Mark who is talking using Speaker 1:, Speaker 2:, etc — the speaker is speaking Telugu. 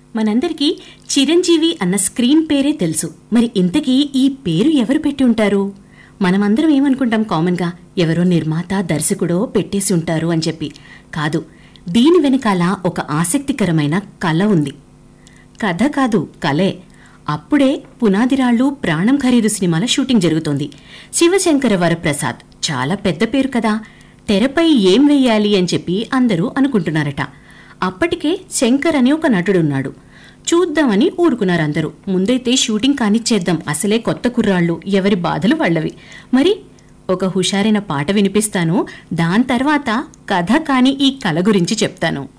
Speaker 1: మనందరికీ చిరంజీవి అన్న స్క్రీన్ పేరే తెలుసు మరి ఇంతకీ ఈ పేరు ఎవరు పెట్టి ఉంటారు మనమందరం ఏమనుకుంటాం కామన్గా ఎవరో నిర్మాత దర్శకుడో పెట్టేసి ఉంటారు అని చెప్పి కాదు దీని వెనకాల ఒక ఆసక్తికరమైన కళ ఉంది కథ కాదు కలే అప్పుడే పునాదిరాళ్ళు ప్రాణం ఖరీదు సినిమాల షూటింగ్ జరుగుతోంది శివశంకర వరప్రసాద్ చాలా పెద్ద పేరు కదా తెరపై ఏం వెయ్యాలి అని చెప్పి అందరూ అనుకుంటున్నారట అప్పటికే శంకర్ అని ఒక నటుడున్నాడు చూద్దామని ఊరుకున్నారు అందరూ ముందైతే షూటింగ్ కానిచ్చేద్దాం అసలే కొత్త కుర్రాళ్ళు ఎవరి బాధలు వాళ్ళవి మరి ఒక హుషారైన పాట వినిపిస్తాను దాని తర్వాత కథ కాని ఈ కళ గురించి చెప్తాను